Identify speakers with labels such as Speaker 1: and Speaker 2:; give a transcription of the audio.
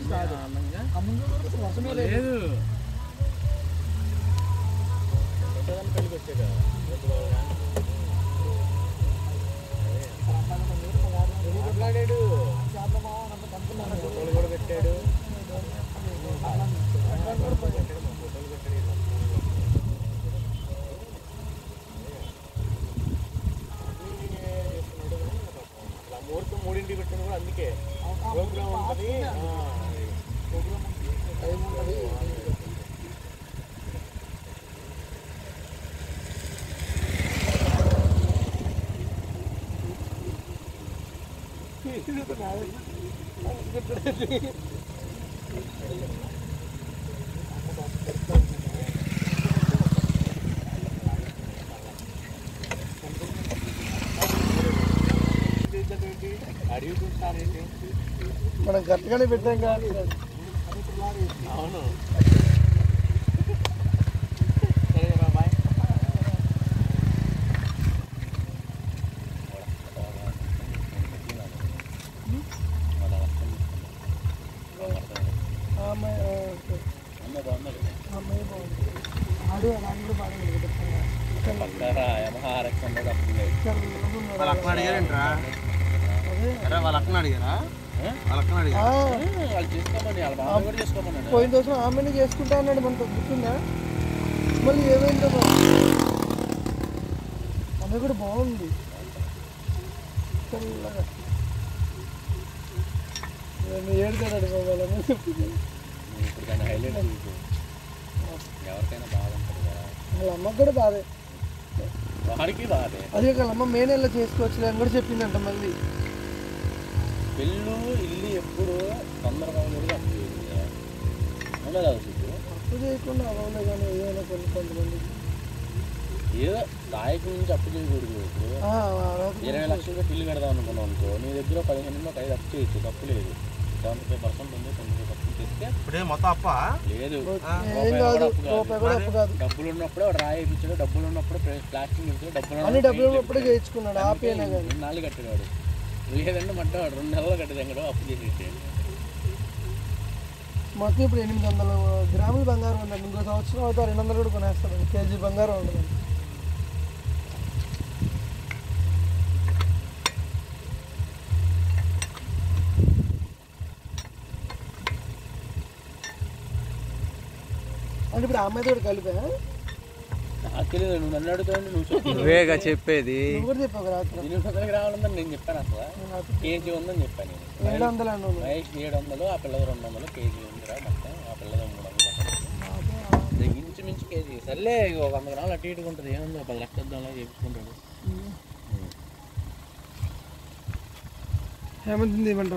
Speaker 1: కాదు
Speaker 2: ఆనందంగా
Speaker 1: ఖమ్మం వరకు అసలు వర్షమే లేదు
Speaker 2: లేదు
Speaker 3: పెళ్ళికి వచ్చాక మాట్లాడాడు ఫోటోలు కూడా పెట్టాడు ఫోటోలు పెట్టాడు అసలు ముహూర్తం మూడింటికి పెట్టింది కూడా అందుకే ప్రోగ్రామ్ ఉంటుంది
Speaker 1: టైం ఉంటుంది
Speaker 3: అడుగుతుంటారేంటి
Speaker 1: మనం గట్టిగానే పెట్టాం కానీ
Speaker 3: అవును సరే రా బాయ్
Speaker 1: ఆమె
Speaker 2: అమ్మ బాగున్నాడు
Speaker 1: అమ్మాయి బాగుంది ఆడు అలాంటి కూడా బాగా నిలబెట్టుకున్నాడు.
Speaker 2: పక్కరా యమహా ఆర్ఎక్స్ హండ్రెడ్ వస్తుంది
Speaker 1: చల్లగా ఉన్నాడు.
Speaker 3: వాళ్ళ అక్కన అడిగారేంట్రా
Speaker 1: అదే
Speaker 3: అరే వాళ్ళ అక్కన అడిగారా వాళ్ళ అక్కన
Speaker 1: ఆ,
Speaker 3: అడిగారా
Speaker 2: వాళ్ళు చేసుకోమని వాళ్ళ బాబు కూడా చేసుకోమన్నాడు
Speaker 1: పోయిన రోజు ఆమెను చేసుకుంటా అన్నాడు మనతో గుర్తుందా మళ్ళీ ఏమైందో మరి. ఆమె కూడా బాగుంది చల్లగా నేను ఏడుతాడు బాబాయ్ అమ్మ చెప్పింది
Speaker 2: నువ్వు ఇప్పుడు కానీ హైలైట్ చూపు ఎవరికైనా బాధ ఉంటుంది కదా
Speaker 1: వాళ్ళ అమ్మకు కూడా బాధే
Speaker 2: వాడికి బాధే
Speaker 1: అదే వాళ్ళ అమ్మ మే నెలలో చేసుకోవచ్చులే అని కూడా చెప్పిందంట మళ్ళీ
Speaker 2: పెళ్ళు ఇల్లు ఎప్పుడు తొందరగా ఉండదు అప్పు చేసింది అవునా కాదు చూపు
Speaker 1: అప్పు చేయకుండా అవ్వలే కానీ ఏమైనా కొన్ని కొంతమంది
Speaker 2: ఏదో స్థాయికి నుంచి అప్పు చేయకూడదు ఇప్పుడు
Speaker 1: ఆ, అలా-
Speaker 2: ఇరవై లక్షలు పెట్టి ఇల్లు కడదాం అనుకున్నాం అనుకో నీ దగ్గర పదిహేను నుండి ఒక ఐదు అప్పు చేయొచ్చు తప్పు లేదు సెవెంటీ ఫైవ్ పర్సెంట్ ఉంది ట్వంటీ ఫైవ్ పర్సెంట్ తెస్తే
Speaker 3: ఇప్పుడే మొత్తం అప్ప
Speaker 2: లేదు
Speaker 1: ఏం
Speaker 2: రూపాయి
Speaker 1: కాదు
Speaker 2: కూడా అప్పు కాదు.
Speaker 1: రూపాయి కూడా అప్పు కాదు
Speaker 2: డబ్బులు ఉన్నప్పుడు వాడు రాయి ఇప్పించాడు డబ్బులు ఉన్నప్పుడు ప్లా- ప్లాస్టింగ్ ఇచ్చాడు డబ్బులు
Speaker 1: అన్ని డబ్బులు ఉన్నప్పుడే చేయించుకున్నాడు ఆపేనా కానీ
Speaker 2: రెండు నాలుగు కట్టినాడు లేదంటే మడ్డవాడు రెండు నెలలు కట్టేదాడు అప్పు చేసేసి
Speaker 1: మొత్తం ఇప్పుడు ఎనిమిది వందల గ్రాములు బంగారం ఉందండి ఇంకో సంవత్సరం అవుతా రెండు వందలు కూడా కొనేస్తాను కేజీ బంగారం ఉండదు అంటే ఇప్పుడు ఆ అమ్మాయి కూడా కలిపా
Speaker 2: నాకు తెలియదు నువ్వు నన్ను అడుగుతావు నువ్వు చెప్పు
Speaker 4: నువ్వేగా చెప్పేది
Speaker 1: నువ్వు కూడా చెప్పావు రాత్రి
Speaker 2: ఎనిమిది వందలకి రావాలని నేను చెప్పాను అసలు
Speaker 1: నేను రాత్రి
Speaker 2: కేజీ ఉందని చెప్పాను నేను
Speaker 1: ఏడు వందలు అన్నావు నువ్వు.
Speaker 2: మహేష్ ఏడు వందలు ఆ పిల్లది రెండు వందలు కేజీ ఉందిరా మొత్తం ఆ పిల్లది మూడు వందలు
Speaker 1: నాకే ఆ-
Speaker 2: ఇంచుమించు కేజీ సర్లే ఇక ఒక వంద గ్రాములు అటు ఇటుగా ఉంటుంది ఏముంది ఒక పది లక్షలు దానిలో చేయించుకుంటాడు
Speaker 1: హేమంత్ ఇవ్వండి